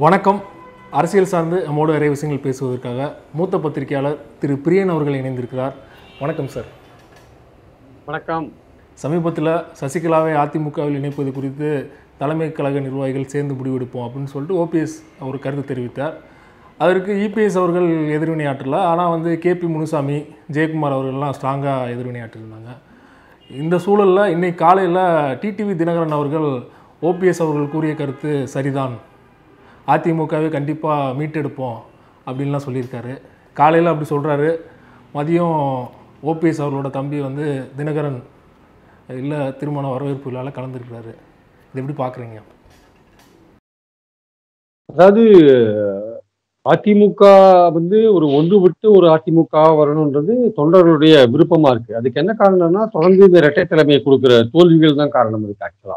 வணக்கம் அரசியல் சார்ந்து நம்மோடு நிறைய விஷயங்கள் பேசுவதற்காக மூத்த பத்திரிகையாளர் திரு பிரியன் அவர்கள் இணைந்திருக்கிறார் வணக்கம் சார் வணக்கம் சமீபத்தில் சசிகலாவை அதிமுகவில் இணைப்பது குறித்து தலைமை கழக நிர்வாகிகள் சேர்ந்து முடிவெடுப்போம் அப்படின்னு சொல்லிட்டு ஓபிஎஸ் அவர் கருத்து தெரிவித்தார் அதற்கு இபிஎஸ் அவர்கள் எதிர்வினையாற்றல ஆனால் வந்து கேபி முனுசாமி ஜெயக்குமார் அவர்கள்லாம் ஸ்ட்ராங்காக எதிர்வினையாற்றிருந்தாங்க இந்த சூழலில் இன்னைக்கு காலையில் டிடிவி தினகரன் அவர்கள் ஓபிஎஸ் அவர்கள் கூறிய கருத்து சரிதான் அதிமுகவை கண்டிப்பாக மீட்டெடுப்போம் அப்படின்லாம் சொல்லியிருக்காரு காலையில் அப்படி சொல்கிறாரு மதியம் ஓபிஎஸ் அவர்களோட தம்பி வந்து தினகரன் இல்லை திருமண வரவேற்பு விழாவில் கலந்துருக்கிறாரு இது எப்படி பார்க்குறீங்க அதாவது அதிமுக வந்து ஒரு ஒன்றுபட்டு ஒரு அதிமுக வரணுன்றது தொண்டர்களுடைய விருப்பமா இருக்கு அதுக்கு என்ன காரணம்னா தொடர்ந்து இந்த இரட்டை தலைமையை கொடுக்குற தோல்விகள் தான் காரணம் இருக்கு ஆக்சுவலா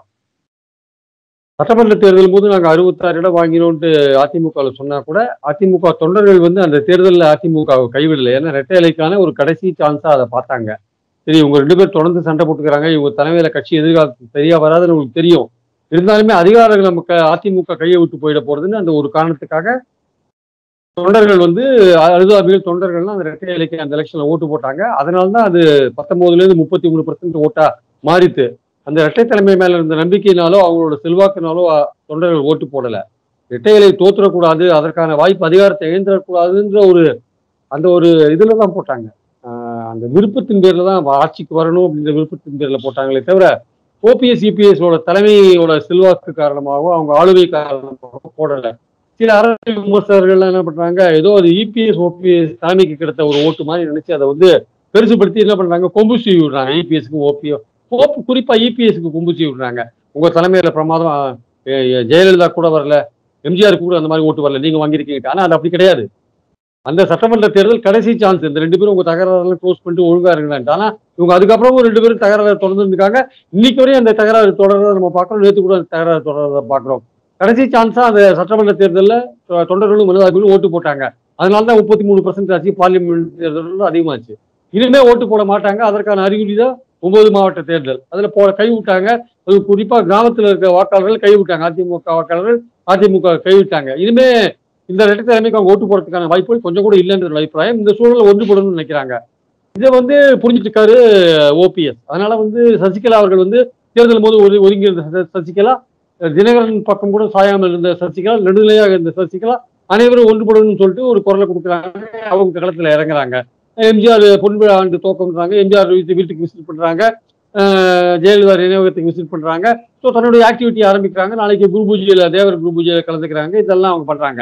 சட்டமன்ற தேர்தல் போது நாங்கள் அறுபத்தாறு இடம் வாங்கினோன்ட்டு அதிமுகவில் சொன்னா கூட அதிமுக தொண்டர்கள் வந்து அந்த தேர்தலில் அதிமுகவை கைவிடலை ஏன்னா இரட்டை இலைக்கான ஒரு கடைசி சான்ஸா அதை பார்த்தாங்க சரி இவங்க ரெண்டு பேர் தொடர்ந்து சண்டை போட்டுக்கிறாங்க இவங்க தலைமையில கட்சி எதிர்காலத்துக்கு சரியா வராதுன்னு உங்களுக்கு தெரியும் இருந்தாலுமே அதிகாரங்கள் நமக்கு அதிமுக கையை விட்டு போயிட போறதுன்னு அந்த ஒரு காரணத்துக்காக தொண்டர்கள் வந்து அழுதாபிகள் தொண்டர்கள்லாம் அந்த இரட்டை இலைக்கு அந்த எலெக்ஷன்ல ஓட்டு போட்டாங்க அதனால தான் அது பத்தொன்பதுல இருந்து முப்பத்தி மூணு பர்சன்ட் ஓட்டா மாறித்து அந்த இரட்டை தலைமை மேல இருந்த நம்பிக்கையினாலோ அவங்களோட செல்வாக்குனாலோ அஹ், தொண்டர்கள் ஓட்டு போடல இரட்டை இலை தோத்துறக்கூடாது அதற்கான வாய்ப்பு அதிகாரத்தை இழந்துடக்கூடாதுன்ற ஒரு அந்த ஒரு இதுல தான் போட்டாங்க ஆஹ், அந்த விருப்பத்தின் பேர்ல தான் ஆட்சிக்கு வரணும் அப்படின்ற விருப்பத்தின் பேர்ல போட்டாங்களே தவிர ஓபிஎஸ் இபிஎஸோட தலைமையோட செல்வாக்கு காரணமாகவோ அவங்க ஆளுகை காரணமாகவோ போடல சில அரசியல் விமர்சகர்கள் என்ன பண்றாங்க ஏதோ அது இபிஎஸ் ஓபிஎஸ் தலைமைக்கு கிடைத்த ஒரு ஓட்டு மாதிரி நினைச்சு அதை வந்து பெருசுபடுத்தி என்ன பண்றாங்க கொம்பு சீவி விடுறாங்க இபிஎஸ்க்கு ஓபிஓ ஓப்பு குறிப்பா இபிஎஸ்க்கு கொம்பு சீவி விடுறாங்க உங்க தலைமையில பிரமாதம் எ- எ- ஜெயலலிதா கூட வரல எம்ஜிஆர் கூட அந்த மாதிரி ஓட்டு வரல நீங்க வாங்கியிருக்கீங்க ஆனா அது அப்படி கிடையாது அந்த சட்டமன்ற தேர்தல் கடைசி சான்ஸ் இந்த ரெண்டு பேரும் உங்க தகராறுலாம் க்ளோஸ் பண்ணிட்டு ஒழுங்கா இருங்களான்ட்டு ஆனா இவங்க அதுக்கப்புறமும் ரெண்டு பேரும் தகராறு தொடர்ந்து இருக்காங்க இன்னைக்கு வரையும் அந்த தகராறு தொடர்றதை நம்ம பார்க்கறோம் நேற்று கூட அந்த தகராறு தொடர்றதை பார்க்குறோம் கடைசி சான்ஸா அந்த சட்டமன்ற தேர்தலில் தொண்டர்களும் மனிதாபிகளும் ஓட்டு போட்டாங்க அதனால தான் முப்பத்தி மூணு பர்சன்ட் ஆச்சு பார்லிமெண்ட் தேர்தலும் அதிகமாச்சு இனிமே ஓட்டு போட மாட்டாங்க அதற்கான அறிகுறி தான் ஒன்பது மாவட்ட தேர்தல் அதுல போ கை விட்டாங்க அது குறிப்பா கிராமத்துல இருக்க வாக்காளர்கள் கை விட்டாங்க அதிமுக வாக்காளர்கள் அதிமுக கை விட்டாங்க இனிமே இந்த ரெட்டை தலைமைக்கு அவங்க ஓட்டு போடுறதுக்கான வாய்ப்புகள் கொஞ்சம் கூட இல்லைன்ற ஒரு அபிப்பிராயம் இந்த சூழலை ஒன்று போடணும்னு நினைக்கிறாங்க இதை வந்து புரிஞ்சுட்டு இருக்காரு ஓபிஎஸ் அதனால வந்து சசிகலா அவர்கள் வந்து தேர்தல் போது ஒரு ஒதுங்கி இருந்த ச- சசிகலா தினகரன் பக்கம் கூட சாயாமல் இருந்த சசிகலா நடுநிலையாக இருந்த சசிகலா அனைவரும் ஒன்றுபடணும்னு சொல்லிட்டு ஒரு குரலை கொடுக்குறாங்க அவங்க களத்துல இறங்குறாங்க எம்ஜிஆர் பொன்விழா ஆண்டு துவக்கம்ன்றாங்க எம்ஜிஆர் வீட்டு வீட்டுக்கு விசிட் பண்றாங்க அஹ் ஜெயலலிதா நினைவகத்துக்கு விசிட் பண்றாங்க ஸோ தன்னுடைய ஆக்டிவிட்டி ஆரம்பிக்கிறாங்க நாளைக்கு குரு பூஜையில தேவர் குரு பூஜையில கலந்துக்கிறாங்க இதெல்லாம் அவங்க பண்றாங்க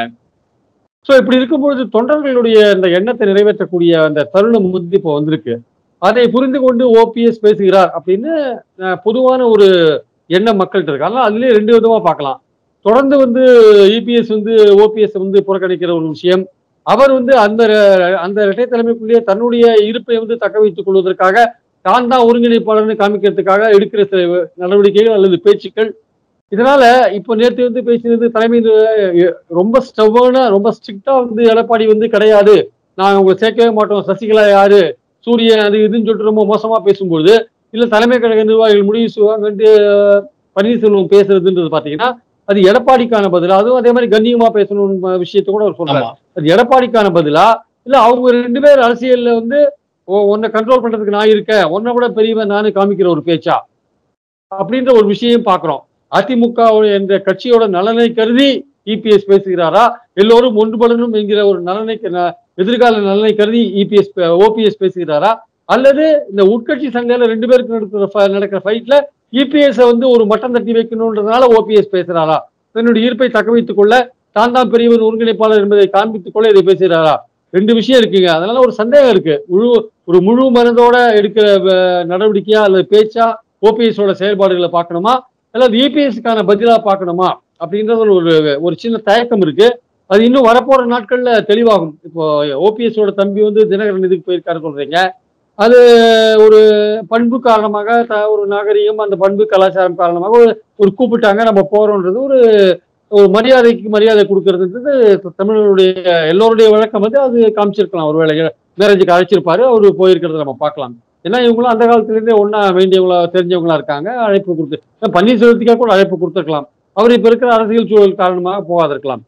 ஸோ இப்படி இருக்கும்பொழுது தொண்டர்களுடைய இந்த எண்ணத்தை நிறைவேற்றக்கூடிய அந்த தருணம் வந்து இப்போ வந்திருக்கு அதை புரிந்து கொண்டு ஓபிஎஸ் பேசுகிறார் அப்படின்னு அஹ், பொதுவான ஒரு எண்ணம் மக்கள்கிட்ட இருக்கு அதனால அதுலயே ரெண்டு விதமா பார்க்கலாம் தொடர்ந்து வந்து இபிஎஸ் வந்து ஓபிஎஸ் வந்து புறக்கணிக்கிற ஒரு விஷயம் அவர் வந்து அந்த அந்த இரட்டை தலைமைக்குள்ளேயே தன்னுடைய இருப்பை வந்து தக்க வைத்துக் கொள்வதற்காக தான் தான் ஒருங்கிணைப்பாளர்னு காமிக்கிறதுக்காக எடுக்கிற சில நடவடிக்கைகள் அல்லது பேச்சுக்கள் இதனால இப்போ நேற்று வந்து பேசினது தலைமை அஹ், ரொம்ப ஸ்டவ்வான ரொம்ப ஸ்ட்ரிக்டா வந்து எடப்பாடி வந்து கிடையாது நான் உங்களை சேர்க்கவே மாட்டோம் சசிகலா யாரு சூரியன் அது இதுன்னு சொல்லிட்டு ரொம்ப மோசமா பேசும்போது இல்ல தலைமை கழக நிர்வாகிகள் முடிவு செய்வாங்கன்ட்டு அஹ், பன்னீர்செல்வம் பேசுறதுன்றது பாத்தீங்கன்னா அது எடப்பாடிக்கான பதிலா அதுவும் அதே மாதிரி கண்ணியமா பேசணும் விஷயத்த கூட அவர் சொல்றாரு ஆமாம் அது எடப்பாடிக்கான பதிலா இல்ல அவங்க ரெண்டு பேர் அரசியல்ல வந்து உ- உன்னை கண்ட்ரோல் பண்றதுக்கு நான் இருக்கேன் உன்னை விட பெரியவன் நானு காமிக்கிற ஒரு பேச்சா அப்படின்ற ஒரு விஷயம் பாக்குறோம் அதிமுக என்ற கட்சியோட நலனை கருதி இபிஎஸ் பேசுகிறாரா எல்லோரும் ஒன்றுபடணும் என்கிற ஒரு நலனை ந- எதிர்கால நலனை கருதி இபிஎஸ் ஓபிஎஸ் பேசுகிறாரா அல்லது இந்த உட்கட்சி சண்டையில ரெண்டு பேருக்கு நடக்கிற ஃப- நடக்கிற ஃபைட்ல இபிஎஸ் வந்து ஒரு மட்டம் தட்டி வைக்கணுன்றதுனால ஓபிஎஸ் பேசுறாரா தன்னுடைய ஈர்ப்பை தக்க வைத்துக் கொள்ள தான் தான் பெரியவர் ஒருங்கிணைப்பாளர் என்பதை காண்பித்துக் கொள்ள இதை பேசுகிறாரா ரெண்டு விஷயம் இருக்குங்க அதனால ஒரு சந்தேகம் இருக்கு முழு ஒரு முழு மனதோட எடுக்கிற அஹ், நடவடிக்கையா அல்லது பேச்சா ஓபிஎஸோட செயல்பாடுகளை பார்க்கணுமா அல்லது இபிஎஸ்க்கான பதிலா பார்க்கணுமா அப்படின்றது ஒரு ஒரு சின்ன தயக்கம் இருக்கு அது இன்னும் வரப்போற நாட்கள்ல தெளிவாகும் இப்போ ஓபிஎஸோட தம்பி வந்து தினகரன் இதுக்கு போயிருக்காரு சொல்றீங்க அது ஒரு பண்பு காரணமாக த- ஒரு நாகரிகம் அந்த பண்பு கலாச்சாரம் காரணமாக ஒரு ஒரு கூப்பிட்டாங்க நம்ம போறோன்றது ஒரு ஒரு மரியாதைக்கு மரியாதை கொடுக்கறதுன்றது தமிழர்களுடைய எல்லோருடைய வழக்கம் வந்து அது காமிச்சிருக்கலாம் ஒருவேளை மேரேஜுக்கு அழைச்சிருப்பாரு அவரு போயிருக்கிறத நம்ம பார்க்கலாம் ஏன்னா இவங்களும் அந்த காலத்துல இருந்தே ஒன்னா வேண்டியவங்களா தெரிஞ்சவங்களா இருக்காங்க அழைப்பு கொடுத்து பன்னீர்செல்வத்துக்கே கூட அழைப்பு கொடுத்துருக்கலாம் அவர் இப்ப இருக்கிற அரசியல் சூழல் காரணமாக போகாதிருக்கலாம்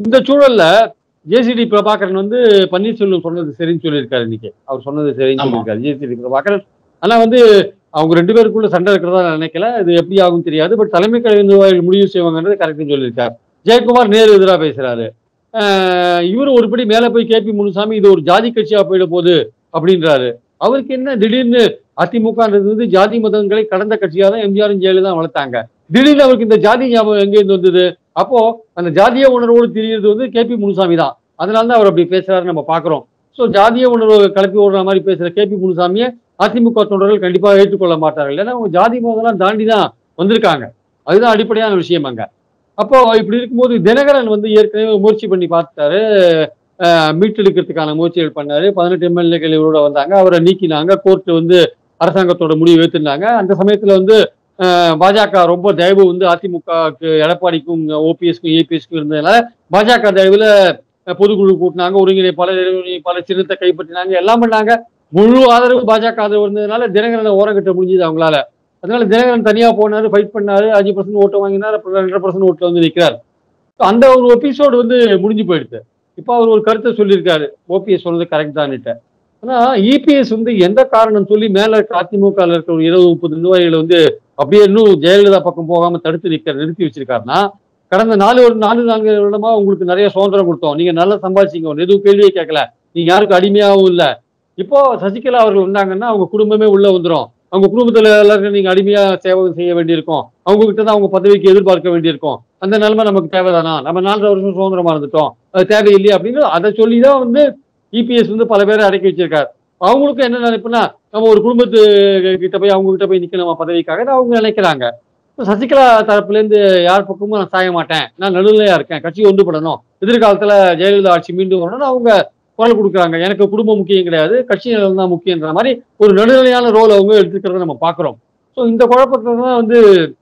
இந்த சூழல்ல ஜேசிடி பிரபாகரன் வந்து பன்னீர்செல்வம் சொன்னது சரின்னு சொல்லியிருக்காரு இன்னைக்கு அவர் சொன்னது சரின்னு ஆமா. சொல்லியிருக்காரு ஜேசிடி பிரபாகரன் ஆனா வந்து அவங்க ரெண்டு பேருக்குள்ள சண்டை இருக்கிறதா நான் நினைக்கல இது எப்படி ஆகும் தெரியாது பட் தலைமை கழக நிர்வாகிகள் முடிவு செய்வாங்கன்றது கரெக்ட்னு சொல்லியிருக்காரு ஜெயக்குமார் நேரு எதிராக பேசுறாரு ஆஹ் இவரு ஒருபடி மேல போய் கேபி முனுசாமி இது ஒரு ஜாதி கட்சியா போயிட போகுது அப்படின்றாரு அவருக்கு என்ன திடீர்னு அதிமுகன்றது வந்து ஜாதி மதங்களை கடந்த கட்சியா தான் எம்ஜிஆரும் ஜெயலலிதா வளர்த்தாங்க திடீர்னு அவருக்கு இந்த ஜாதி ஞாபகம் எங்க இருந்து வந்தது அப்போ அந்த ஜாதிய உணர்வோடு திரியிறது வந்து கேபி முனுசாமி தான் அதனால தான் அவர் அப்படி பேசுறாரு நம்ம பாக்குறோம் ஸோ ஜாதிய உணர்வு கிளப்பி விடுற மாதிரி பேசுற கேபி முனுசாமியை அதிமுக தொண்டர்கள் கண்டிப்பாக ஏற்றுக்கொள்ள மாட்டார்கள் ஏன்னா அவங்க ஜாதி மதம்லாம் தாண்டி தான் வந்திருக்காங்க அதுதான் அடிப்படையான விஷயம் அங்க அப்போ இப்படி இருக்கும்போது தினகரன் வந்து ஏற்கனவே முயற்சி பண்ணி பார்த்துட்டாரு அஹ் மீட்டெடுக்கிறதுக்கான முயற்சிகள் பண்ணாரு பதினெட்டு எம்எல்ஏக்கள் இவரோட வந்தாங்க அவரை நீக்கினாங்க கோர்ட் வந்து அரசாங்கத்தோட முடிவு ஏத்துனாங்க அந்த சமயத்துல வந்து அஹ், பாஜக ரொம்ப தயவு வந்து அதிமுகவுக்கு எடப்பாடிக்கும் ஓபிஎஸ்க்கும் ஏபிஎஸ்க்கும் இருந்ததுனால பாஜக தயவுல அஹ், பொதுக்குழு கூட்டினாங்க ஒருங்கிணைப்பாளர் ஒருங்கிணைப்பாளர் சின்னத்தை கைப்பற்றினாங்க எல்லாம் பண்ணாங்க முழு ஆதரவு பாஜக ஆதரவு இருந்ததுனால தினகரனை ஓரங்கட்ட முடிஞ்சது அவங்களால அதனால தினகரன் தனியா போனாரு ஃபைட் பண்ணாரு அஞ்சு பர்சன்ட் ஓட்டு வாங்கினார் அப்புறம் ரெண்டரை பர்சன்ட் ஓட்டுல வந்து நிற்கிறார் அந்த ஒரு எபிசோடு வந்து முடிஞ்சு போயிடுது இப்போ அவர் ஒரு கருத்தை சொல்லியிருக்காரு ஓபிஎஸ் சொன்னது கரெக்ட் தான்னுட்டு ஆனா இபிஎஸ் வந்து எந்த காரணம் சொல்லி மேல இருக்க அதிமுக ல இருக்க ஒரு இருபது முப்பது நிர்வாகிகளை வந்து அப்படியே இன்னும் ஜெயலலிதா பக்கம் போகாம தடுத்து நிக்க நிறுத்தி வச்சிருக்காருன்னா கடந்த நாலு ஒரு நாலு நான்கு வருடமா உங்களுக்கு நிறைய சுதந்திரம் கொடுத்தோம் நீங்க நல்லா சம்பாதிச்சீங்க எதுவும் கேள்வியே கேட்கல நீங்க யாருக்கும் அடிமையாகவும் இல்ல இப்போ சசிகலா அவர்கள் வந்தாங்கன்னா அவங்க குடும்பமே உள்ள வந்துரும் அவங்க குடும்பத்துல எல்லாருக்கும் நீங்க அடிமையா சேவை செய்ய வேண்டியிருக்கும் அவங்க கிட்ட தான் அவங்க பதவிக்கு எதிர்பார்க்க வேண்டியிருக்கும் அந்த நிலைமை நமக்கு தேவைதானா நம்ம நாலரை வருஷம் சுதந்திரமா இருந்துட்டோம் அது தேவையில்லையே அப்படின்னு அதை சொல்லி தான் வந்து இபிஎஸ் வந்து பல பேரை அடக்கி வச்சிருக்காரு அவங்களுக்கும் என்ன நினைப்புனா நம்ம ஒரு குடும்பத்து கிட்ட போய் அவங்க கிட்ட போய் நிக்கணுமா பதவிக்காக அவங்க நினைக்கிறாங்க இப்ப சசிகலா தரப்புல இருந்து யார் பக்கமும் நான் சாய மாட்டேன் நான் நடுநிலையா இருக்கேன் கட்சி ஒன்றுபடணும் எதிர்காலத்துல ஜெயலலிதா ஆட்சி மீண்டும் வரணும்னு அவங்க குரல் கொடுக்குறாங்க எனக்கு குடும்பம் முக்கியம் கிடையாது கட்சி நலன் தான் முக்கியன்ற மாதிரி ஒரு நடுநிலையான ரோல் அவங்க எடுத்துக்கிறத நம்ம பாக்குறோம் ஸோ இந்த குழப்பத்துல தான் வந்து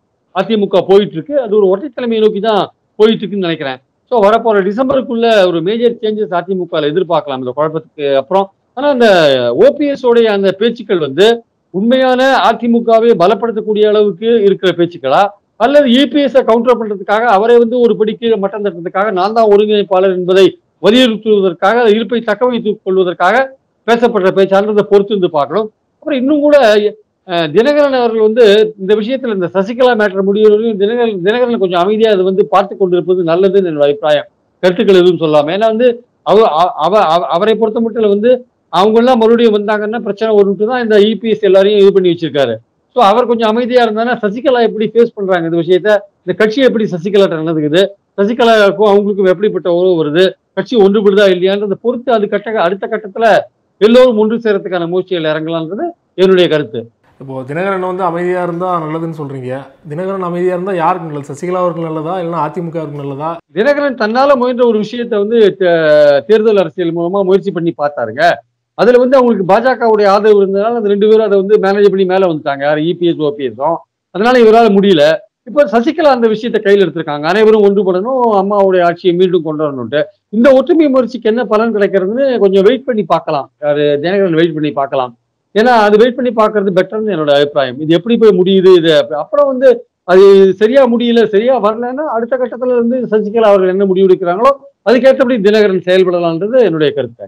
அதிமுக போயிட்டு இருக்கு அது ஒரு ஒற்றை தலைமையை நோக்கி தான் போயிட்டு இருக்குன்னு நினைக்கிறேன் ஸோ வரப்போற டிசம்பருக்குள்ள ஒரு மேஜர் சேஞ்சஸ் அதிமுக எதிர்பார்க்கலாம் இந்த குழப்பத்துக்கு அப்புறம் ஆனா அந்த ஓபிஎஸ் உடைய அந்த பேச்சுக்கள் வந்து உண்மையான அதிமுகவை பலப்படுத்தக்கூடிய அளவுக்கு இருக்கிற பேச்சுக்களா அல்லது இபிஎஸ் கவுண்டர் பண்றதுக்காக அவரை வந்து ஒரு படி கீழே மட்டம் தட்டுறதுக்காக நான் தான் ஒருங்கிணைப்பாளர் என்பதை வலியுறுத்துவதற்காக இருப்பை தக்க வைத்துக் கொள்வதற்காக பேசப்படுற பேச்சாளர்ன்றதை பொறுத்து இருந்து பார்க்கணும் அப்புறம் இன்னும் கூட அஹ், தினகரன் அவர்கள் வந்து இந்த விஷயத்துல இந்த சசிகலா மேட்டர் முடிவு தினகரன் தினகரன் கொஞ்சம் அமைதியா அதை வந்து பார்த்து கொண்டிருப்பது நல்லதுன்னு என்னோட அபிப்பிராயம் கருத்துக்கள் எதுவும் சொல்லாம ஏன்னா வந்து அவ அவ- அவ- அவ- அவரை பொறுத்த மட்டும் வந்து அவங்க எல்லாம் மறுபடியும் வந்தாங்கன்னா பிரச்சனை வரும்ட்டு தான் இந்த இபிஎஸ் எல்லாரையும் இது பண்ணி வச்சிருக்காரு ஸோ அவர் கொஞ்சம் அமைதியா இருந்தாங்கன்னா சசிகலா எப்படி ஃபேஸ் பண்றாங்க இந்த விஷயத்த இந்த கட்சி எப்படி சசிகலா நடந்துக்குது சசிகலாவுக்கும் அவங்களுக்கும் எப்படிப்பட்ட உறவு வருது கட்சி ஒன்றுபடுதா இல்லையான்றதை பொறுத்து அது கட்ட அடுத்த கட்டத்துல எல்லோரும் ஒன்று சேரத்துக்கான முயற்சிகள் இறங்கலான்றது என்னுடைய கருத்து இப்போ தினகரன் வந்து அமைதியா இருந்தா நல்லதுன்னு சொல்றீங்க தினகரன் அமைதியா இருந்தா யாருக்கு நல்லது சசிகலா அவருக்கு நல்லதா இல்லைன்னா அதிமுகவுக்கு நல்லதா தினகரன் தன்னால முயன்ற ஒரு விஷயத்தை வந்து தே- தேர்தல் அரசியல் மூலமா முயற்சி பண்ணி பார்த்தாருங்க அதுல வந்து அவங்களுக்கு பாஜகவுடைய ஆதரவு இருந்ததுனால அந்த ரெண்டு பேரும் அதை வந்து மேனேஜ் பண்ணி மேல வந்துட்டாங்க யார் இபிஎஸ் ஓபிஎஸும் அதனால இவரால் முடியல இப்ப சசிகலா அந்த விஷயத்தை கையில் எடுத்திருக்காங்க அனைவரும் ஒன்றுபடணும் அம்மாவுடைய ஆட்சியை மீண்டும் கொண்டு வரணும்ட்டு இந்த ஒற்றுமை முயற்சிக்கு என்ன பலன் கிடைக்கிறதுன்னு கொஞ்சம் வெயிட் பண்ணி பார்க்கலாம் யாரு தினகரன் வெயிட் பண்ணி பார்க்கலாம் ஏன்னா அது வெயிட் பண்ணி பார்க்கறது பெட்டர்னு என்னோட அபிப்பிராயம் இது எப்படி போய் முடியுது இது அப்புறம் வந்து அது சரியா முடியல சரியா வரலன்னா அடுத்த கட்டத்துல இருந்து சசிகலா அவர்கள் என்ன முடிவு எடுக்கிறாங்களோ அதுக்கேற்றபடி தினகரன் செயல்படலாம்ன்றது என்னுடைய கருத்து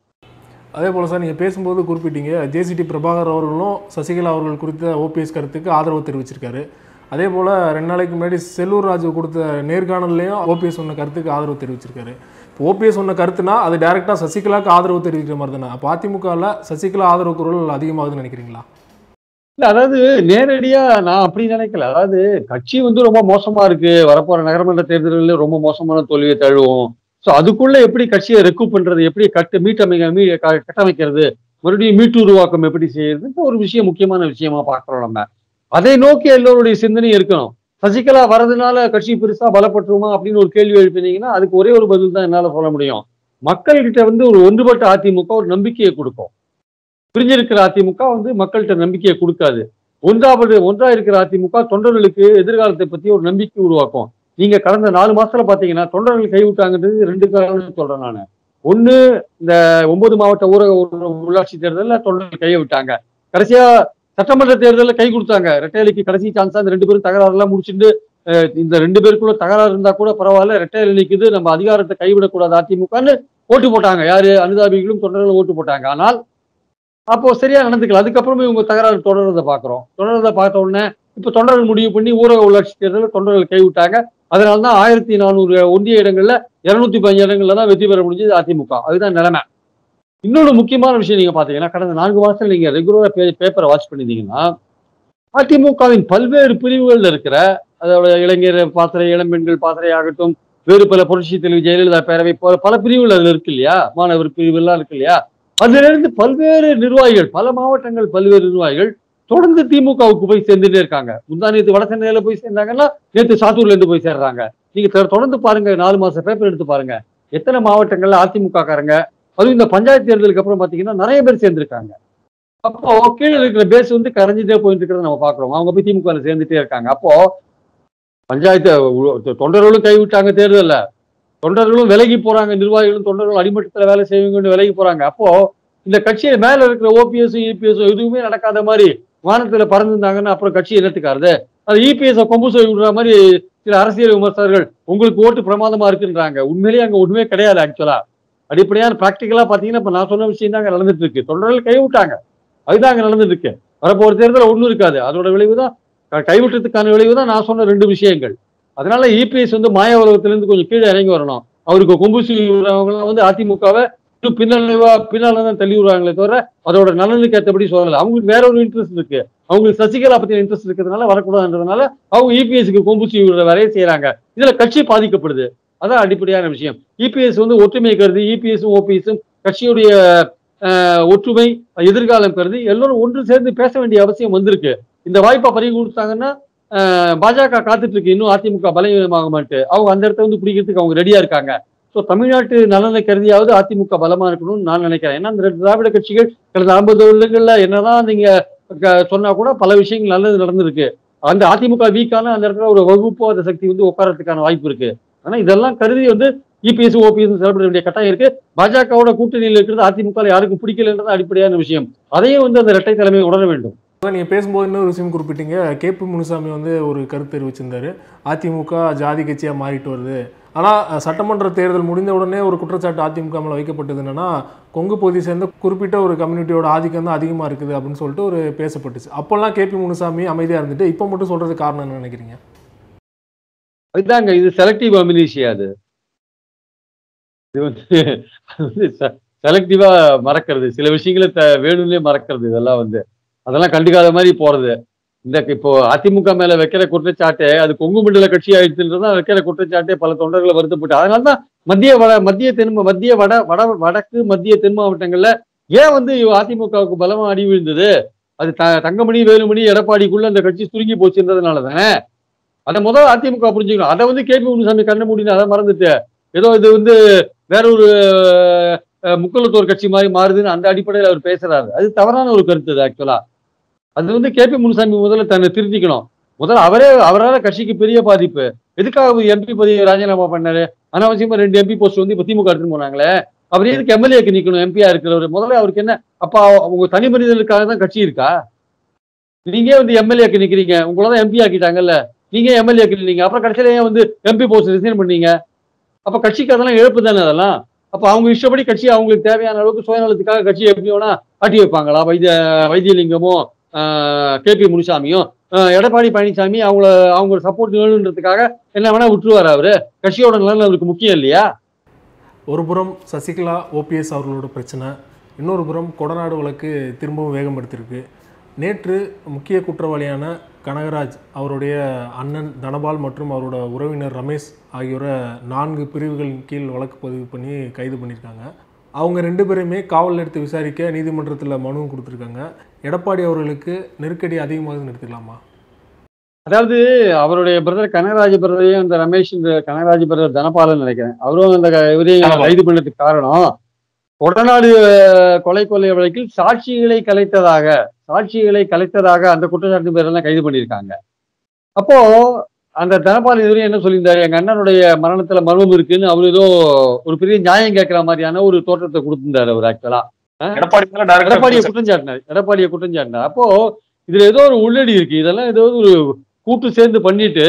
அதே போல சார் நீங்க பேசும்போது குறிப்பிட்டீங்க ஜேசிடி பிரபாகர் அவர்களும் சசிகலா அவர்கள் குறித்த ஓபிஎஸ் கருத்துக்கு ஆதரவு தெரிவிச்சிருக்காரு அதே போல ரெண்டு நாளைக்கு முன்னாடி செல்லூர் ராஜு கொடுத்த நேர்காணல்லையும் ஓபிஎஸ் சொன்ன கருத்துக்கு ஆதரவு தெரிவிச்சிருக்காரு இப்போ ஓபிஎஸ் சொன்ன கருத்துனா அது டைரக்டா சசிகலாக்கு ஆதரவு தெரிவிக்கிற மாதிரி தானே அப்போ அதிமுகவில் சசிகலா ஆதரவு குரல் அதிகமாகுதுன்னு நினைக்கிறீங்களா இல்ல அதாவது நேரடியா நான் அப்படி நினைக்கல அதாவது கட்சி வந்து ரொம்ப மோசமா இருக்கு வரப்போற நகரமன்ற தேர்தல்களில் ரொம்ப மோசமான தோல்வியை தழுவும் ஸோ அதுக்குள்ள எப்படி கட்சியை ரெக்கூப் பண்றது எப்படி கட்டு மீட்டமைக்க மீ க- கட்டமைக்கிறது மறுபடியும் மீட்டு உருவாக்கம் எப்படி செய்யறது ஒரு விஷயம் முக்கியமான விஷயமா பார்க்கிறோம் நம்ம அதை நோக்கி எல்லோருடைய சிந்தனையும் இருக்கணும் சசிகலா வரதுனால கட்சி பெருசா பலப்பட்டுருமா அப்படின்னு ஒரு கேள்வி எழுப்பினீங்கன்னா அதுக்கு ஒரே ஒரு பதில் தான் என்னால சொல்ல முடியும் மக்கள்கிட்ட வந்து ஒரு ஒன்றுபட்ட அதிமுக ஒரு நம்பிக்கையை கொடுக்கும் பிரிஞ்சிருக்கிற அதிமுக வந்து மக்கள்கிட்ட நம்பிக்கையை கொடுக்காது ஒன்றாவது ஒன்றா இருக்கிற அதிமுக தொண்டர்களுக்கு எதிர்காலத்தை பத்தி ஒரு நம்பிக்கை உருவாக்கும் நீங்க கடந்த நாலு மாசத்துல பாத்தீங்கன்னா தொண்டர்கள் கைவிட்டாங்கன்றது ரெண்டு காரணம் சொல்றேன் நான் ஒண்ணு இந்த ஒன்பது மாவட்ட ஊரக உள்ள- உள்ளாட்சி தேர்தலில் தொண்டர்கள் கையை விட்டாங்க கடைசியா சட்டமன்ற தேர்தலில் கை கொடுத்தாங்க ரெட்டையலுக்கு கடைசி சான்ஸா அந்த ரெண்டு பேரும் தகராறுலாம் முடிச்சுட்டு அஹ், இந்த ரெண்டு பேருக்குள்ள தகராறு இருந்தா கூட பரவாயில்ல ரெட்டையில நிக்குது நம்ம அதிகாரத்தை கைவிடக்கூடாது அதிமுகன்னு ஓட்டு போட்டாங்க யாரு அனுதாபிகளும் தொண்டர்களும் ஓட்டு போட்டாங்க ஆனால் அப்போ சரியா நடந்துக்கல அதுக்கப்புறமே இவங்க தகராறு தொடர்றதை பாக்குறோம் தொடர்றதை பார்த்த உடனே இப்ப தொண்டர்கள் முடிவு பண்ணி ஊரக உள்ளாட்சி தேர்தலில் தொண்டர்கள் கைவிட்டாங்க அதனால தான் ஆயிரத்தி நானூறு ஒன்றிய இடங்கள்ல இருநூத்தி பதினஞ்சு இடங்கள்ல தான் வெற்றி பெற முடிஞ்சது அதிமுக அதுதான் நிலைமை இன்னொரு முக்கியமான விஷயம் நீங்க பாத்தீங்கன்னா கடந்த நான்கு மாசத்துல நீங்க ரெகுலரா பேப்பரை வாட்ச் பண்ணிருந்தீங்கன்னா அதிமுகவின் பல்வேறு பிரிவுகள்ல இருக்கிற அதோட இளைஞர் பாத்திரை இளம்பெண்கள் பாத்திரை ஆகட்டும் வேறு பல புரட்சி தலைவி ஜெயலலிதா பேரவை போல பல பிரிவுகள் அதுல இருக்கு இல்லையா மாணவர் பிரிவு எல்லாம் இருக்கு இல்லையா அதுல இருந்து பல்வேறு நிர்வாகிகள் பல மாவட்டங்கள் பல்வேறு நிர்வாகிகள் தொடர்ந்து திமுகவுக்கு போய் சேர்ந்துட்டே இருக்காங்க முந்தா நேற்று வட சென்னையில போய் சேர்ந்தாங்கன்னா நேற்று சாத்தூர்ல இருந்து போய் சேர்றாங்க நீங்க தொ- தொடர்ந்து பாருங்க நாலு மாசம் பேப்பர் எடுத்து பாருங்க எத்தனை மாவட்டங்கள்ல அதிமுக காரங்க அதுவும் இந்த பஞ்சாயத்து தேர்தலுக்கு அப்புறம் பாத்தீங்கன்னா நிறைய பேர் சேர்ந்திருக்காங்க அப்போ கீழே இருக்கிற பேஸ் வந்து கரைஞ்சிட்டே போயிட்டு இருக்கிறத நம்ம பாக்குறோம் அவங்க போய் திமுக ல சேர்ந்துட்டே இருக்காங்க அப்போ பஞ்சாயத்து உ- தொண்டர்களும் கைவிட்டாங்க தேர்தல்ல தொண்டர்களும் விலகி போறாங்க நிர்வாகிகளும் தொண்டர்களும் அடிமட்டத்துல வேலை செய்வீங்கன்னு விலகி போறாங்க அப்போ இந்த கட்சியை மேல இருக்கிற ஓபிஎஸ் இபிஎஸ் எதுவுமே நடக்காத மாதிரி வானத்துல பறந்துருந்தாங்கன்னா அப்புறம் கட்சி என்னத்துக்காருது அது இபிஎஸ் கொம்பு சொல்லி விடுற மாதிரி சில அரசியல் விமர்சகர்கள் உங்களுக்கு ஓட்டு பிரமாதமா இருக்குன்றாங்க உண்மையிலேயே அங்க ஒண்ணுமே கிடையாது ஆக்சுவலா அடிப்படையான பிராக்டிக்கலா பாத்தீங்கன்னா இப்ப நான் சொன்ன விஷயம் தாங்க நடந்துட்டு இருக்கு தொண்டர்கள் கைவிட்டாங்க அதுதான் அங்க நடந்துட்டு இருக்கு வரப்போற தேர்தல் ஒண்ணும் இருக்காது அதோட விளைவு தான் க- கைவிட்டதுக்கான விளைவு தான் நான் சொன்ன ரெண்டு விஷயங்கள் அதனால இபிஎஸ் வந்து மாய உலகத்திலிருந்து கொஞ்சம் கீழே இறங்கி வரணும் அவருக்கு கொம்பு விடுறவங்க வந்து அதிமுகவை இன்னும் பின்னடைவா பின்னால தான் தள்ளி விடுறாங்களே தவிர அதோட நலனுக்கு ஏற்றபடி சொல்லல அவங்களுக்கு வேற ஒரு இன்ட்ரெஸ்ட் இருக்கு அவங்களுக்கு சசிகலா பத்தி இன்ட்ரெஸ்ட் இருக்கிறதுனால வரக்கூடாதுன்றதுனால அவங்க இபிஎஸ்க்கு கொம்பு விடுற வேலையை செய்யறாங்க இதுல கட்சி பாதிக்கப்படுது அதான் அடிப்படையான விஷயம் இபிஎஸ் வந்து ஒற்றுமை கருதி இபிஎஸும் ஓபிஎஸும் கட்சியுடைய அஹ், ஒற்றுமை எதிர்காலம் கருதி எல்லாரும் ஒன்று சேர்ந்து பேச வேண்டிய அவசியம் வந்திருக்கு இந்த வாய்ப்பை பறி கொடுத்தாங்கன்னா அஹ், பாஜக காத்துட்டு இருக்கு இன்னும் அதிமுக பலவீனமாக மாட்டு அவங்க அந்த இடத்த வந்து பிடிக்கிறதுக்கு அவங்க ரெடியா இருக்காங்க ஸோ தமிழ்நாட்டு நலனை கருதியாவது அதிமுக பலமா இருக்கணும்னு நான் நினைக்கிறேன் ஏன்னா இந்த ரெண்டு திராவிட கட்சிகள் கடந்த ஐம்பது வருடங்கள்ல என்னதான் நீங்க க- சொன்னா கூட பல விஷயங்கள் நல்லது நடந்திருக்கு அந்த அதிமுக வீக்கான அந்த இடத்துல ஒரு வகுப்புவாத சக்தி வந்து உட்காரத்துக்கான வாய்ப்பு இருக்கு ஆனா இதெல்லாம் கருதி வந்து இபிஎஸ் ஓபிஎஸ் செயல்பட வேண்டிய கட்டாயம் இருக்கு பாஜகவோட கூட்டணியில் இருக்கிறது அதிமுக யாருக்கும் பிடிக்கலன்றது அடிப்படையான விஷயம் அதையும் வந்து அந்த இரட்டை தலைமை உணர வேண்டும் அதான் நீங்கள் பேசும்போது இன்னொரு விஷயம் குறிப்பிட்டீங்க கேபி முனுசாமி வந்து ஒரு கருத்து தெரிவிச்சிருந்தாரு அதிமுக ஜாதி கட்சியாக மாறிட்டு வருது ஆனால் சட்டமன்ற தேர்தல் முடிந்த உடனே ஒரு குற்றச்சாட்டு அதிமுக மேலே வைக்கப்பட்டது என்னன்னா கொங்கு பகுதியை சேர்ந்த குறிப்பிட்ட ஒரு கம்யூனிட்டியோட ஆதிக்கம் தான் அதிகமாக இருக்குது அப்படின்னு சொல்லிட்டு ஒரு பேசப்பட்டுச்சு அப்போல்லாம் கேபி முனுசாமி அமைதியாக இருந்துட்டு இப்போ மட்டும் சொல்றது காரணம் என்ன நினைக்கிறீங்க அதுதாங்க இது செலக்டிவ் அமினிஷியா அது இது வந்து அது வந்து செலக்டிவா மறக்கிறது சில விஷயங்களை த- வேணும்னே மறக்கிறது இதெல்லாம் வந்து அதெல்லாம் கண்டுக்காத மாதிரி போறது இந்த இப்போ அதிமுக மேல வைக்கிற குற்றச்சாட்டு அது கொங்கு மண்டல கட்சி ஆயிடுச்சுன்றதான் வைக்கிற குற்றச்சாட்டே பல தொண்டர்களை வருத்தப்பட்டு அதனாலதான் மத்திய வட மத்திய தென் மத்திய வட வட வடக்கு மத்திய தென் மாவட்டங்கள்ல ஏன் வந்து அதிமுகவுக்கு பலமா அடி விழுந்தது அது த தங்கமணி வேலுமணி எடப்பாடிக்குள்ள அந்த கட்சி சுருங்கி போச்சுன்றதுனால தானே அதை முதல்ல அதிமுக புரிஞ்சுக்கணும் அதை வந்து கேபி முனுசாமி கண்ண முடியும் அதை மறந்துட்டு ஏதோ இது வந்து வேற ஒரு அஹ், முக்குளத்தோர் கட்சி மாதிரி மாறுதுன்னு அந்த அடிப்படையில் அவர் பேசுறாரு அது தவறான ஒரு கருத்து அது ஆக்சுவலா அது வந்து கேபி முனுசாமி முதல்ல தன்னை திருத்திக்கணும் முதல்ல அவரே அவரால் கட்சிக்கு பெரிய பாதிப்பு எதுக்காக எம்பி பதவியை ராஜினாமா பண்ணாரு அனாவசியமா ரெண்டு எம்பி போஸ்ட் வந்து இப்போ திமுக எடுத்துன்னு போனாங்களே அவர் எதுக்கு எம்எல்ஏக்கு நிக்கணும் எம்பியா இருக்கிறவர் முதல்ல அவருக்கு என்ன அப்ப உங்க தனி மனிதனுக்காக தான் கட்சி இருக்கா நீங்க வந்து எம்எல்ஏக்கு நிக்கிறீங்க உங்களை தான் எம்பி ஆக்கிட்டாங்கல்ல நீங்க எம்எல்ஏக்கு நின்னீங்க அப்புறம் கடைசியில ஏன் வந்து எம்பி போஸ்ட் ரிசைன் பண்ணீங்க அப்ப கட்சிக்கு அதெல்லாம் இழப்பு தானே அதெல்லாம் அப்ப அவங்க இஷ்டப்படி கட்சி அவங்களுக்கு தேவையான அளவுக்கு சுயநலத்துக்காக கட்சி எப்படி வேணா ஆட்டி வைப்பாங்களா வைத்திய வைத்தியலிங்கமும் கேபி முனுசாமியும் ஆஹ் எடப்பாடி பழனிசாமி அவங்கள அவங்க சப்போர்ட் வேணுன்றதுக்காக என்ன வேணா விட்டுருவாரு அவரு கட்சியோட நலன் அவருக்கு முக்கியம் இல்லையா ஒரு புறம் சசிகலா ஓபிஎஸ் அவர்களோட பிரச்சனை இன்னொரு புறம் கொடநாடு வழக்கு திரும்பவும் வேகம் எடுத்திருக்கு நேற்று முக்கிய குற்றவாளியான கனகராஜ் அவருடைய அண்ணன் தனபால் மற்றும் அவரோட உறவினர் ரமேஷ் ஆகியோரை நான்கு பிரிவுகளின் கீழ் வழக்கு பதிவு பண்ணி கைது பண்ணியிருக்காங்க அவங்க ரெண்டு பேரையுமே காவல் எடுத்து விசாரிக்க நீதிமன்றத்தில் மனுவும் கொடுத்துருக்காங்க எடப்பாடி அவர்களுக்கு நெருக்கடி அதிகமாகுதுன்னு எடுத்துக்கலாமா அதாவது அவருடைய பிரதர் கனகராஜ பிரதரையும் இந்த ரமேஷ் இந்த கனகராஜ பிரதர் தனபாலன் நினைக்கிறேன் அவரும் அந்த க- இவரையும் தனபால். கைது பண்ணதுக்கு காரணம் கொடநாடு அஹ், கொலை கொள்ளை வழக்கில் சாட்சிகளை கலைத்ததாக சாட்சிகளை கலைத்ததாக அந்த குற்றச்சாட்டு பேரெல்லாம் கைது பண்ணியிருக்காங்க அப்போ அந்த தனபால் இதுவரையும் என்ன சொல்லியிருந்தாரு எங்க அண்ணனுடைய மரணத்துல மர்மம் இருக்குன்னு அவர் ஏதோ ஒரு பெரிய நியாயம் கேட்கிற மாதிரியான ஒரு தோற்றத்தை கொடுத்திருந்தாரு அவர் ஆக்சுவலா எடப்பாடி மேல எடப்பாடியை டைரக்டா குற்றம் சாட்டினார் எடப்பாடியை குற்றம் சாட்டினார் அப்போ இதுல ஏதோ ஒரு உள்ளடி இருக்கு இதெல்லாம் ஏதோ ஒரு கூட்டு சேர்ந்து பண்ணிட்டு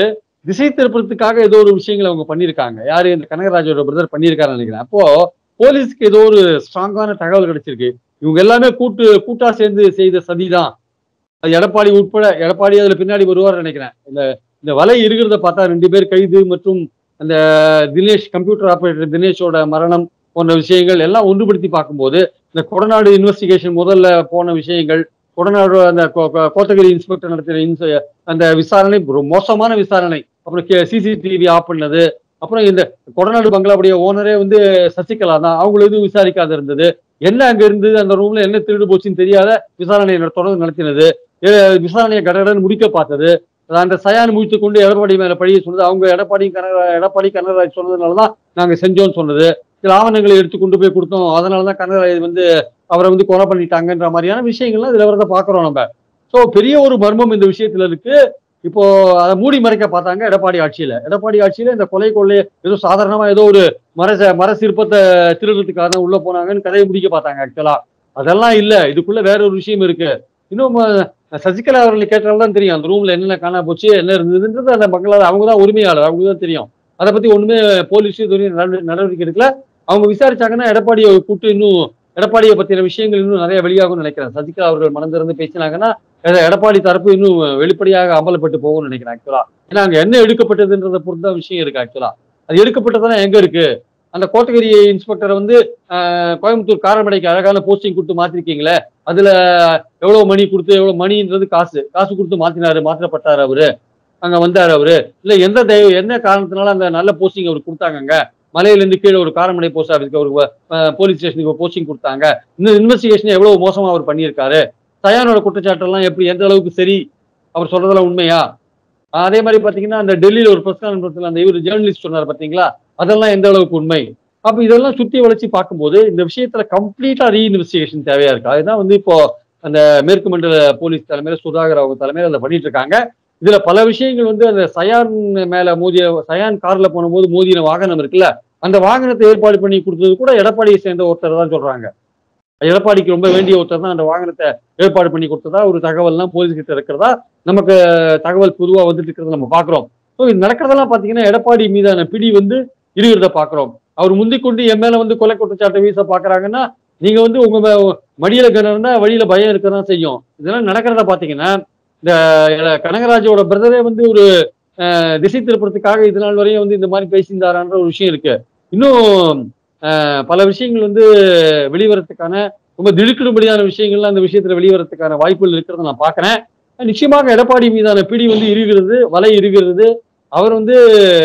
திசை திருப்பறதுக்காக ஏதோ ஒரு விஷயங்களை அவங்க பண்ணியிருக்காங்க யாரு இந்த கனகராஜோட பிரதர் பண்ணியிருக்காருன்னு நினைக்கிறேன் அப்போ போலீஸ்க்கு ஏதோ ஒரு ஸ்ட்ராங்கான தகவல் கிடைச்சிருக்கு இவங்க எல்லாமே கூட்டு கூட்டா சேர்ந்து செய்த சதிதான் அது எடப்பாடி உட்பட எடப்பாடி அதுல பின்னாடி வருவார் நினைக்கிறேன் இந்த இந்த வலை இருக்கிறத பார்த்தா ரெண்டு பேர் கைது மற்றும் அந்த தினேஷ் கம்ப்யூட்டர் ஆபரேட்டர் தினேஷோட மரணம் போன்ற விஷயங்கள் எல்லாம் ஒன்றுபடுத்தி பார்க்கும்போது இந்த கொடநாடு இன்வெஸ்டிகேஷன் முதல்ல போன விஷயங்கள் கொடநாடு அந்த கோ- கோ- கோத்தகிரி இன்ஸ்பெக்டர் நடத்தின இன்ஸ் அந்த விசாரணை ஒரு மோசமான விசாரணை அப்புறம் சிசிடிவி ஆஃப் பண்ணது அப்புறம் இந்த கொடநாடு பங்களாவுடைய ஓனரே வந்து சசிகலா தான் அவங்கள எதுவும் விசாரிக்காத இருந்தது என்ன அங்க இருந்து அந்த ரூம்ல என்ன திருடு போச்சுன்னு தெரியாத விசாரணையை நட- தொடர்ந்து நடத்தினது எ- விசாரணையை கடகடன் முடிக்க பார்த்தது அந்த சயான் முடித்து கொண்டு எடப்பாடி மேல பழிய சொன்னது அவங்க எடப்பாடி கனகரா எடப்பாடி கனகராஜ் சொன்னதுனாலதான் நாங்க செஞ்சோம்னு சொன்னது சில ஆவணங்களை எடுத்து கொண்டு போய் கொடுத்தோம் அதனாலதான் கனகராஜ் வந்து அவரை வந்து கொலை பண்ணிட்டாங்கன்ற மாதிரியான விஷயங்கள்லாம் இதுல வரத பாக்குறோம் நம்ம சோ பெரிய ஒரு மர்மம் இந்த விஷயத்துல இருக்கு இப்போ அதை மூடி மறைக்க பார்த்தாங்க எடப்பாடி ஆட்சியில எடப்பாடி ஆட்சியில இந்த கொலை கொள்ளை ஏதோ சாதாரணமா ஏதோ ஒரு மர மர சிற்பத்தை திருடுறதுக்காக தான் உள்ள போனாங்கன்னு கதையை முடிக்க பார்த்தாங்க ஆக்சுவலா அதெல்லாம் இல்ல இதுக்குள்ள வேற ஒரு விஷயம் இருக்கு இன்னும் அஹ், சசிகலா அவர்களை கேட்டால்தான் தான் தெரியும் அந்த ரூம்ல என்னென்ன காணா போச்சு என்ன இருந்ததுன்றது அந்த மக்களால் அவங்க தான் உரிமையாளர் அவங்க தான் தெரியும் அதை பத்தி ஒண்ணுமே போலீஸ் இதுவரையும் நடவடி- நடவடிக்கை எடுக்கல அவங்க விசாரிச்சாங்கன்னா எடப்பாடியை கூப்பிட்டு இன்னும் எடப்பாடியை பத்தின விஷயங்கள் இன்னும் நிறைய வெளியாகும்னு நினைக்கிறேன் சசிகலா அவர்கள் மனம் திறந்து பேசினாங்கன்னா எட- எடப்பாடி தரப்பு இன்னும் வெளிப்படையாக அமலப்பட்டு போகும்னு நினைக்கிறேன் ஆக்சுவலா ஏன்னா அங்க என்ன எடுக்கப்பட்டதுன்றத பொறுத்து தான் விஷயம் இருக்கு ஆக்சுவலா அது எடுக்கப்பட்டதெல்லாம் எங்க இருக்கு அந்த கோத்தகிரி இன்ஸ்பெக்டரை வந்து ஆஹ், கோயம்புத்தூர் காரமடைக்கு அழகான போஸ்டிங் கொடுத்து மாத்திருக்கீங்களே அதுல எவ்வளவு மணி கொடுத்து எவ்வளவு மணின்றது காசு காசு கொடுத்து மாத்தினாரு மாற்றப்பட்டாரு அவரு அங்க வந்தாரு அவரு இல்ல எந்த தெய்வ என்ன காரணத்தினால அந்த நல்ல போஸ்டிங் அவருக்கு கொடுத்தாங்க அங்க மலையில இருந்து கீழே ஒரு காரமடை போஸ்ட் ஆஃபீஸ்க்கு அவருக்கு போலீஸ் ஸ்டேஷனுக்கு ஒரு போஸ்டிங் கொடுத்தாங்க இந்த இன்வெஸ்டிகேஷன் எவ்வளவு மோசமா அவர் பண்ணியிருக்காரு சயானோட குற்றச்சாட்டெல்லாம் எப்படி எந்த அளவுக்கு சரி அவர் சொல்றதெல்லாம் உண்மையா ஆஹ் அதே மாதிரி பாத்தீங்கன்னா அந்த டெல்லியில ஒரு பிரஸ் கான்ஃபரன்ஸ்ல அந்த இவர் ஜேர்னலிஸ்ட் சொன்னார் பாத்தீங்களா அதெல்லாம் எந்த அளவுக்கு உண்மை அப்ப இதெல்லாம் சுத்தி வளைச்சு பார்க்கும்போது இந்த விஷயத்துல கம்ப்ளீட்டா ரீஇன்வெஸ்டிகேஷன் தேவையா இருக்கு அதுதான் வந்து இப்போ அந்த மேற்கு மண்டல போலீஸ் தலைமையில சுதாகர் அவங்க தலைமையில அதை பண்ணிட்டு இருக்காங்க இதுல பல விஷயங்கள் வந்து அந்த சயான் மேல மோதிய சயான் கார்ல போகும்போது மோதின வாகனம் இருக்குல்ல அந்த வாகனத்தை ஏற்பாடு பண்ணி கொடுத்தது கூட எடப்பாடியை சேர்ந்த ஒருத்தர் தான் சொல்றாங்க எடப்பாடிக்கு ரொம்ப வேண்டிய ஒருத்தர் தான் அந்த வாகனத்தை ஏற்பாடு பண்ணி கொடுத்ததா ஒரு தகவல்லாம் போலீஸ் கிட்ட இருக்கிறதா நமக்கு தகவல் பொதுவா வந்துட்டு இருக்கிறத நம்ம பாக்குறோம் ஸோ இது நடக்கிறதெல்லாம் பாத்தீங்கன்னா எடப்பாடி மீதான பிடி வந்து இருக்கிறத பாக்குறோம் அவர் முந்திக்கொண்டு என் மேல வந்து கொலை குற்றச்சாட்டை வீச பாக்குறாங்கன்னா நீங்க வந்து உங்க மே- மடியில கனம் இருந்தா வழியில பயம் இருக்கதான் செய்யும் இதெல்லாம் நடக்கிறத பாத்தீங்கன்னா இந்த அஹ், கனகராஜோட பிரதரே வந்து ஒரு அஹ், திசை திருப்பறதுக்காக இது நாள் வரையும் வந்து இந்த மாதிரி பேசியிருந்தாரான்ற ஒரு விஷயம் இருக்கு இன்னும் அஹ், பல விஷயங்கள் வந்து வெளிவரத்துக்கான ரொம்ப திடுக்கிடும்படியான விஷயங்கள்லாம் அந்த விஷயத்துல வெளிவரத்துக்கான வாய்ப்புகள் இருக்கிறத நான் பாக்குறேன் நிச்சயமாக எடப்பாடி மீதான பிடி வந்து இருக்கிறது வலை இருக்கிறது அவர் வந்து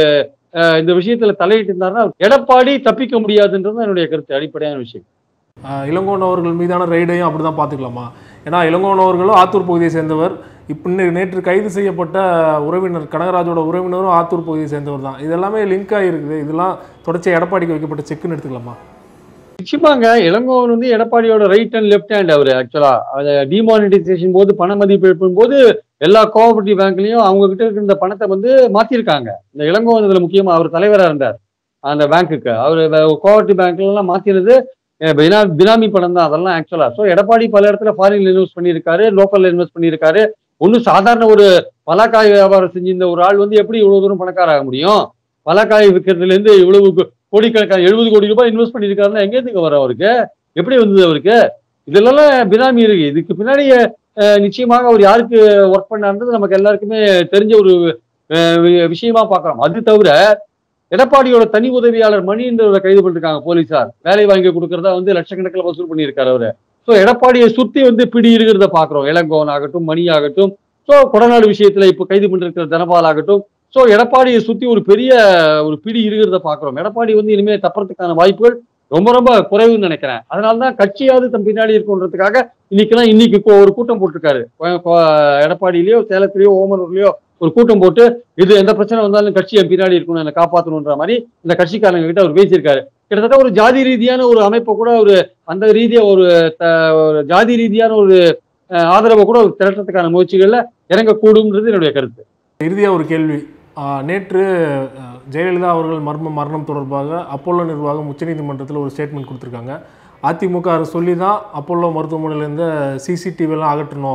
அஹ், இந்த விஷயத்துல தலையிட்டு இருந்தாருன்னா எடப்பாடி தப்பிக்க முடியாதுன்றது என்னுடைய கருத்து அடிப்படையான விஷயம் ஆஹ் இளங்கோவன் அவர்கள் மீதான ரைடையும் அப்படி தான் பார்த்துக்கலாமா ஏன்னா இளங்கோவன் அவர்களும் ஆத்தூர் பகுதியை சேர்ந்தவர் இப்போ இன்னைக்கு நேற்று கைது செய்யப்பட்ட உறவினர் கனகராஜோட உறவினரும் ஆத்தூர் பகுதியை சேர்ந்தவர் தான் இதெல்லாமே லிங்க் ஆகிருக்குது இதெல்லாம் தொடர்ச்சியாக எடப்பாடிக்கு வைக்கப்பட்ட செக்குன்னு எடுத்துக்கலாமா நிச்சயமாங்க இளங்கோவன் வந்து எடப்பாடியோட ரைட் அண்ட் லெஃப்ட் ஹேண்ட் அவரு ஆக்சுவலா அதை டிமானிட்டைசேஷன் போது பண மதிப்பிழப்பின் போது எல்லா கோஆபரேட்டிவ் பேங்க்லயும் அவங்க கிட்ட இருக்கிற இந்த பணத்தை வந்து மாத்திருக்காங்க இந்த இளங்கோவன் இதுல முக்கியமா அவர் தலைவரா இருந்தார் அந்த பேங்க்குக்கு அவர் கோஆபரேட்டிவ் பேங்க்ல எல்லாம் மாத்தினது அஹ், பினா- பினாமி பணம் தான் அதெல்லாம் ஆக்சுவலா ஸோ எடப்பாடி பல இடத்துல ஃபாரின்ல இன்வெஸ்ட் பண்ணியிருக்காரு லோக்கல்ல இன்வெஸ்ட் பண்ணியிருக்காரு ஒன்றும் சாதாரண ஒரு பலக்காய் வியாபாரம் செஞ்சிருந்த ஒரு ஆள் வந்து எப்படி இவ்வளவு தூரம் பணக்காராக முடியும் பலக்காய் விற்கிறதுல இருந்து இவ்வளவு கோ- கோடிக்கணக்கான எழுபது கோடி ரூபாய் இன்வெஸ்ட் பண்ணியிருக்காருன்னா எங்கேருந்துங்க வர அவருக்கு எப்படி வந்தது அவருக்கு இதெல்லாம் பினாமி இருக்கு இதுக்கு பின்னாடி அஹ், நிச்சயமாக அவர் யாருக்கு ஒர்க் பண்ணாருன்றது நமக்கு எல்லாருக்குமே தெரிஞ்ச ஒரு அஹ், வி- விஷயமா பார்க்கலாம் அது தவிர எடப்பாடியோட தனி உதவியாளர் மணின்றவரை கைது பண்ணிருக்காங்க போலீசார் வேலை வாங்கி கொடுக்கறதா வந்து லட்சக்கணக்கில் வசூல் பண்ணியிருக்காரு அவரு ஸோ எடப்பாடியை சுத்தி வந்து பிடி இருக்கிறத பாக்குறோம் இளங்கோவன் ஆகட்டும் மணி ஆகட்டும் ஸோ கொடநாடு விஷயத்துல இப்போ கைது பண்ணிருக்கிற தனபால் ஆகட்டும் ஸோ எடப்பாடியை சுத்தி ஒரு பெரிய ஒரு பிடி இருக்கிறத பாக்குறோம் எடப்பாடி வந்து இனிமே தப்புறதுக்கான வாய்ப்புகள் ரொம்ப ரொம்ப குறைவுன்னு நினைக்கிறேன் அதனால தான் கட்சியாவது தம் பின்னாடி இருக்குன்றதுக்காக இன்னைக்கெல்லாம் இன்னைக்கு கொ- ஒரு கூட்டம் போட்டிருக்காரு கோ- கோ- எடப்பாடியிலயோ சேலத்திலயோ ஓமனூர்லயோ ஒரு கூட்டம் போட்டு இது எந்த பிரச்சனை வந்தாலும் கட்சி என் பின்னாடி இருக்கணும் என்னை காப்பாற்றணுன்ற மாதிரி இந்த கட்சிக்காரங்க கிட்ட அவர் பேசியிருக்காரு கிட்டத்தட்ட ஒரு ஜாதி ரீதியான ஒரு அமைப்பை கூட ஒரு அந்த ரீதியா ஒரு த- ஒரு ஜாதி ரீதியான ஒரு அஹ், ஆதரவை கூட ஒரு திரட்டுறதுக்கான முயற்சிகள்ல இறங்கக்கூடும்ன்றது என்னுடைய கருத்து இறுதியாக ஒரு கேள்வி ஆஹ் நேற்று ஆஹ் ஜெயலலிதா அவர்கள் மர்ம மரணம் தொடர்பாக அப்போலோ நிர்வாகம் உச்சநீதிமன்றத்தில் ஒரு ஸ்டேட்மெண்ட் கொடுத்துருக்காங்க அதிமுக அதை சொல்லி தான் அப்போலோ மருத்துவமனையிலேருந்து சிசிடிவிலாம் அகற்றணும்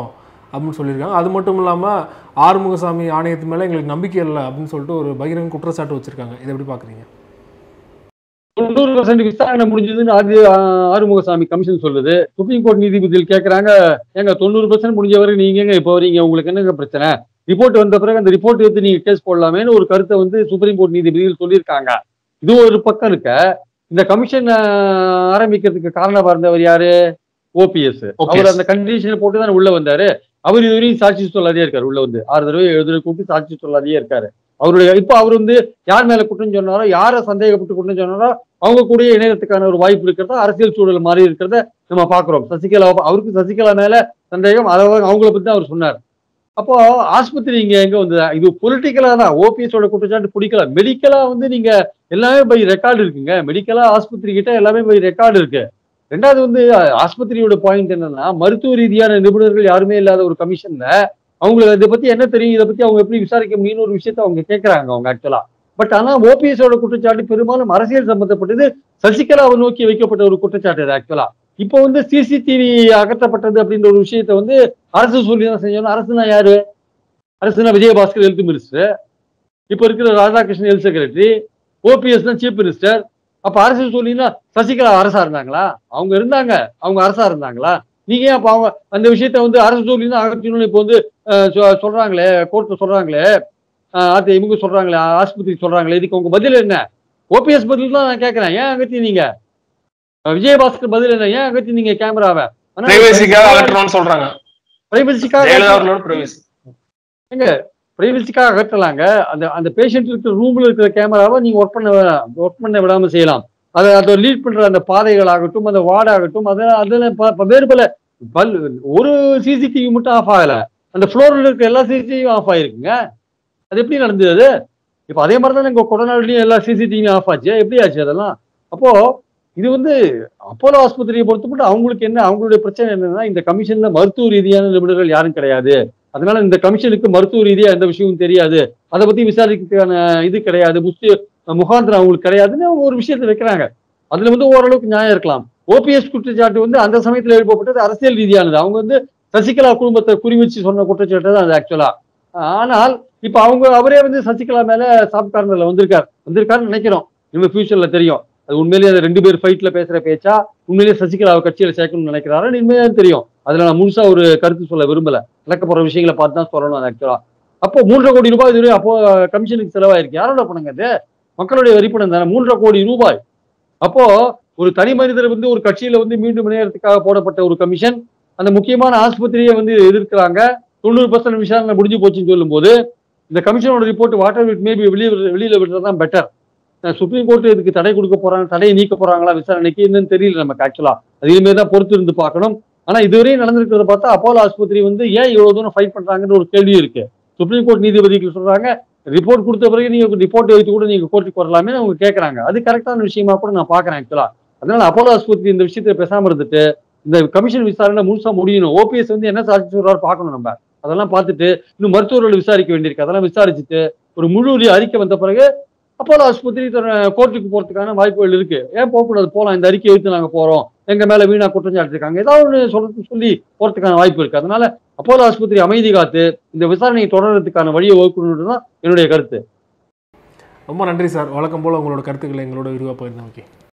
அப்படின்னு சொல்லியிருக்காங்க அது மட்டும் இல்லாமல் ஆறுமுகசாமி ஆணையத்து மேலே எங்களுக்கு நம்பிக்கை இல்லை அப்படின்னு சொல்லிட்டு ஒரு பகிரங்க குற்றச்சாட்டு வச்சுருக்காங்க இதை எப்படி பார்க்குறீங்க தொண்ணூறு பர்சன்ட் விசாரணை முடிஞ்சதுன்னு அது ஆ- ஆறுமுகசாமி கமிஷன் சொல்லுது சுப்ரீம் கோர்ட் நீதிபதிகள் கேட்கறாங்க ஏங்க தொண்ணூறு பர்சன்ட் முடிஞ்ச வரை நீங்க எங்க இப்போ வரீங்க உங்களுக்கு என்னங்க பிரச்சனை ரிப்போர்ட் வந்த பிறகு அந்த ரிப்போர்ட் எடுத்து நீங்க கேஸ் போடலாமேன்னு ஒரு கருத்தை வந்து சுப்ரீம் கோர்ட் நீதிபதிகள் சொல்லியிருக்காங்க இது ஒரு பக்கம் இருக்க இந்த கமிஷன் ஆரம்பிக்கிறதுக்கு காரணமா இருந்தவர் யாரு ஓபிஎஸ் அவர் அந்த கண்டிஷனை போட்டு தான் உள்ள வந்தாரு அவர் இதுவரையும் சாட்சி சொல்லாதே இருக்காரு உள்ள வந்து ஆறு தடவை ஏழு தடவை கூப்பிட்டு சாட்சி சொல்லாதே இருக்காரு அவருடைய இப்ப அவர் வந்து யார் மேல குற்றம் சொன்னாரோ யாரை சந்தேகப்பட்டு குற்றம் சொன்னாரோ அவங்க கூட இணையறதுக்கான ஒரு வாய்ப்பு இருக்கிறதா அரசியல் சூழல் மாறி இருக்கிறத நம்ம பாக்குறோம் சசிகலா அவருக்கு சசிகலா மேல சந்தேகம் அதை அவங்கள பத்தி தான் அவர் சொன்னார் அப்போ ஆஸ்பத்திரி இங்க எங்க வந்து இது பொலிட்டிக்கலா தான் ஓபிஎஸோட குற்றச்சாட்டு பிடிக்கல மெடிக்கலா வந்து நீங்க எல்லாமே பை ரெக்கார்டு இருக்குங்க மெடிக்கலா ஆஸ்பத்திரி கிட்ட எல்லாமே பை ரெக்கார்டு இருக்கு ரெண்டாவது வந்து அஹ், ஆஸ்பத்திரியோட பாயிண்ட் என்னன்னா மருத்துவ ரீதியான நிபுணர்கள் யாருமே இல்லாத ஒரு கமிஷன்ல அவங்களுக்கு இதை பத்தி என்ன தெரியும் இதை பத்தி அவங்க எப்படி விசாரிக்க முடியும்னு ஒரு விஷயத்த அவங்க கேட்கறாங்க அவங்க ஆக்சுவலா பட் ஆனா ஓபிஎஸோட குற்றச்சாட்டு பெரும்பாலும் அரசியல் சம்பந்தப்பட்டது சசிகலாவை நோக்கி வைக்கப்பட்ட ஒரு குற்றச்சாட்டு இது ஆக்சுவலா இப்போ வந்து சிசிடிவி அகற்றப்பட்டது அப்படின்ற ஒரு விஷயத்த வந்து அரசு சொல்லி தான் செஞ்சோம் அரசுனா யாரு அரசுனா விஜயபாஸ்கர் ஹெல்த் மினிஸ்டர் இப்ப இருக்கிற ராதாகிருஷ்ணன் ஹெல்த் செக்ரட்டரி ஓபிஎஸ் தான் சீஃப் மினிஸ்டர் அப்ப அரசு சொல்லினா சசிகலா அரசா இருந்தாங்களா அவங்க இருந்தாங்க அவங்க அரசா இருந்தாங்களா நீங்க ஏன் அப்ப அவங்க அந்த விஷயத்த வந்து அரசு சொல்லினா அகற்றணும்னு இப்போ வந்து அஹ், சொ- சொல்றாங்களே கோர்ட்ல சொல்றாங்களே அஹ், அது இவங்க சொல்றாங்களே ஆஸ்பத்திரி சொல்றாங்களே இதுக்கு உங்க பதில் என்ன ஓபிஎஸ் பதில் தான் நான் கேட்கறேன் ஏன் அகற்றினீங்க அஹ், விஜயபாஸ்கர் பதில் என்ன ஏன் அகற்றினீங்க கேமராவை பிரைவசிக்காக அகற்றணும்னு சொல்றாங்க பிரைவசிக்காக ஜெயலலிதா அவர்களோட பிரைவசி பிரைவசிக்காக அகற்றலாங்க அந்த அந்த பேஷண்ட் இருக்கிற ரூம்ல இருக்கிற கேமராவை நீங்க ஒர்க் பண்ண ஒர்க் பண்ண விடாம செய்யலாம் அதை அதை லீட் பண்ற அந்த பாதைகள் ஆகட்டும் அந்த வார்டு ஆகட்டும் அதெல்லாம் அதுல ப- ப- வேறு பல பல் ஒரு சிசிடிவி மட்டும் ஆஃப் ஆகல அந்த ஃப்ளோர்ல இருக்க எல்லா சிசிடிவியும் ஆஃப் ஆயிருக்குங்க அது எப்படி நடந்தது அது இப்போ அதே மாதிரி தான் இங்க கொடநாடுலயும் எல்லா சிசிடிவியும் ஆஃப் ஆச்சு எப்படி ஆச்சு அதெல்லாம் அப்போ இது வந்து அப்போலோ ஆஸ்பத்திரியை பொறுத்த மட்டும் அவங்களுக்கு என்ன அவங்களுடைய பிரச்சனை என்னன்னா இந்த கமிஷன்ல மருத்துவ ரீதியான நிபுணர்கள் யாரும் கிடையாது அதனால இந்த கமிஷனுக்கு மருத்துவ ரீதியா எந்த விஷயமும் தெரியாது அதை பத்தி விசாரிக்கிறதுக்கான இது கிடையாது முஸ்தி முகாந்திரம் அவங்களுக்கு கிடையாதுன்னு அவங்க ஒரு விஷயத்தை வைக்கிறாங்க அதுல வந்து ஓரளவுக்கு நியாயம் இருக்கலாம் ஓபிஎஸ் குற்றச்சாட்டு வந்து அந்த சமயத்துல எழுப்பப்பட்டது அரசியல் ரீதியானது அவங்க வந்து சசிகலா குடும்பத்தை குறிவச்சு சொன்ன குற்றச்சாட்டு தான் அது ஆக்சுவலா ஆனால் இப்ப அவங்க அவரே வந்து சசிகலா மேல சாப் கார்னர்ல வந்திருக்காரு வந்திருக்காருன்னு நினைக்கிறோம் இனிமே ஃபியூச்சர்ல தெரியும் அது உண்மையிலேயே அந்த ரெண்டு பேர் ஃபைட்ல பேசுற பேச்சா உண்மையிலேயே சசிகலாவை கட்சியில சேர்க்கணும்னு நினைக்கிறாரு உண்மையா தெரியும் அதுல நான் முழுசா ஒரு கருத்து சொல்ல விரும்பல நடக்க போற விஷயங்களை பார்த்து தான் சொல்லணும் அது ஆக்சுவலா அப்போ மூன்றரை கோடி ரூபாய் இதுவரை அப்போ கமிஷனுக்கு செலவாயிருக்கு யாரோட பணங்க அது மக்களுடைய வரிப்பணம் தானே மூன்றரை கோடி ரூபாய் அப்போ ஒரு தனி மனிதர் வந்து ஒரு கட்சியில வந்து மீண்டும் இணையறதுக்காக போடப்பட்ட ஒரு கமிஷன் அந்த முக்கியமான ஆஸ்பத்திரியை வந்து எதிர்க்கிறாங்க தொண்ணூறு பர்சன்ட் விசாரணை முடிஞ்சு போச்சுன்னு சொல்லும்போது இந்த கமிஷனோட ரிப்போர்ட் வாட்டர் விட் மேபி வெளியே வெளியில விடுறது தான் பெட்டர் சுப்ரீம் கோர்ட் இதுக்கு தடை கொடுக்க போறாங்க தடையை நீக்க போறாங்களா விசாரணைக்கு என்னன்னு தெரியல நமக்கு ஆக்சுவலா அது இனிமே தான் பொறுத்து இருந்து பார்க்கணும் ஆனா இதுவரையும் நடந்திருக்கிறத பார்த்தா அப்போலோ ஆஸ்பத்திரி வந்து ஏன் இவ்வளவு தூரம் ஃபைட் பண்றாங்கன்னு ஒரு கேள்வி இருக்கு சுப்ரீம் கோர்ட் நீதிபதிகள் சொல்றாங்க ரிப்போர்ட் கொடுத்த பிறகு நீங்க ரிப்போர்ட் வைத்து கூட நீங்க கோர்ட்டுக்கு வரலாமே அவங்க கேட்கறாங்க அது கரெக்டான விஷயமா கூட நான் பாக்குறேன் ஆக்சுவலா அதனால அப்போலோ ஆஸ்பத்திரி இந்த விஷயத்துல பேசாம இருந்துட்டு இந்த கமிஷன் விசாரணை முழுசா முடியணும் ஓபிஎஸ் வந்து என்ன சாட்சி சொல்றாரு பார்க்கணும் நம்ம அதெல்லாம் பார்த்துட்டு இன்னும் மருத்துவர்கள் விசாரிக்க வேண்டியிருக்கு அதெல்லாம் விசாரிச்சுட்டு ஒரு முழு அறிக்கை வந்த பிறகு அப்போலோ ஆஸ்பத்திரி தன்னை கோர்ட்டுக்கு போறதுக்கான வாய்ப்புகள் இருக்கு ஏன் போகக்கூடாது போலாம் இந்த அறிக்கை எடுத்து நாங்க போறோம் எங்க மேல வீணா குற்றம் சாட்டிருக்காங்க ஏதாவது ஒன்று சொல்றது சொல்லி போறதுக்கான வாய்ப்பு இருக்கு அதனால அப்போலோ ஆஸ்பத்திரி அமைதி காத்து இந்த விசாரணையை தொடர்றதுக்கான வழியை வகுக்கணுன்றது தான் என்னுடைய கருத்து ரொம்ப நன்றி சார் வழக்கம் போல் உங்களோட கருத்துக்களை எங்களோட விரிவாக பகிர்ந்தமைக்கு